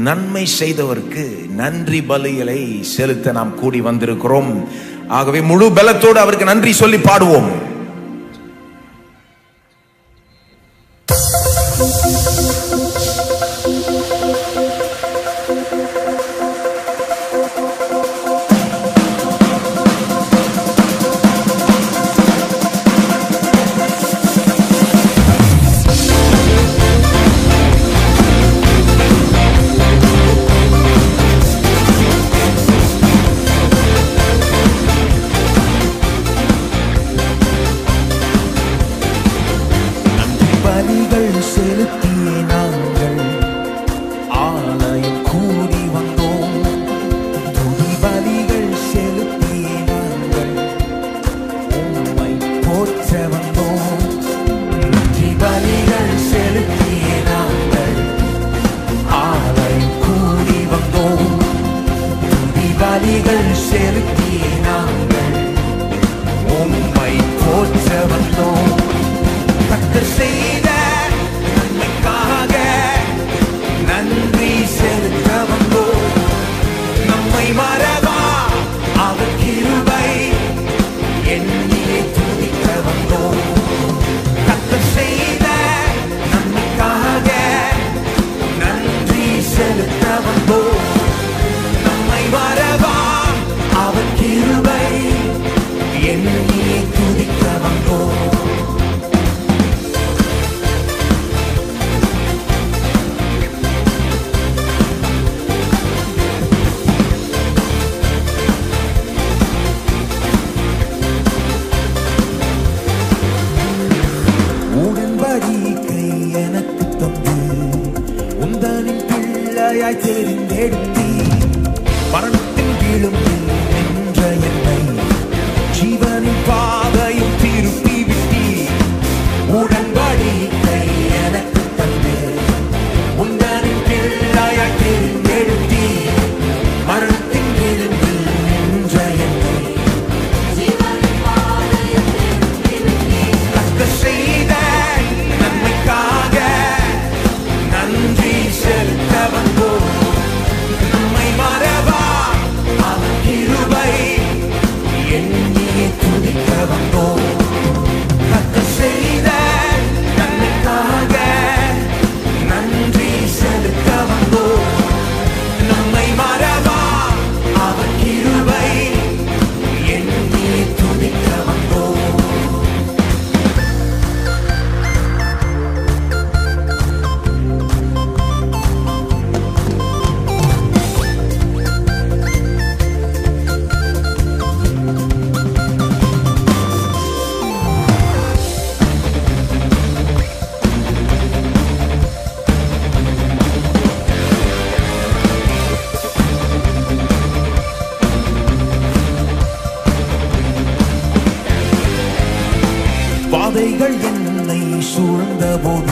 நன்மை செய்தவருக்கு நன்றி பலிகளை செலுத்த நாம் கூடி வந்திருக்கிறோம் ஆகவே முழு பலத்தோடு அவருக்கு நன்றி சொல்லி பாடுவோம் பலிகள் செலுத்தியே நாங்கள் ஆலயம் கூடி வந்தோம் துதி பலிகள் செலுத்தியே நாங்கள் உம்மை போற்ற வந்தோம் நன்றி பலிகள் செலுத்தியே நாங்கள் ஆலயம் கூடி வந்தோம் துதி பலிகள் செலுத்தியே நாங்கள் உம்மை போற்ற வந்தோம் கர்த்தர் செய்த நன்மைக்காக நன்றி செலுத்த வந்தோம் நம்மை மறவா அவர் கிருபை எண்ணியே துதிக்க வந்தோம் கர்த்தர் செய்த நன்மைக்காக நன்றி செலுத்த வந்தோம் நம்மை மறவா அவர் கிருபை எண்ணியே துதிக்க வந்தோம் உடன்படிக்கை எனக்கு தந்து உந்தனின் பிள்ளையாய் தெரிந்தெடுத்தி மரணத்தின் விழும்பில் நின்ற என்னை ஜீவனின் பாதையும் திருப்பி விட்டி உடன்படிக்கை எனக்கு தந்து உந்தனின் பிள்ளையாய் தெரிந்தெடுத்தி மரணத்தின் விழும்பில் நின்ற என்னை கர்த்தர் செய்த நன்மைக்காக நன்றி செலுத்த வந்தோம் நம்மை மறவா அவர் கிருபை எண்ணியே துதிக்க வந்தோம் கர்த்தர் செய்த நன்மைக்காக நன்றி செலுத்த வந்தோம் நம்மை மறவா அவர் கிருபை எண்ணியே துதிக்க வந்தோம் பாதைகள் என்னை சூழ்ந்த போது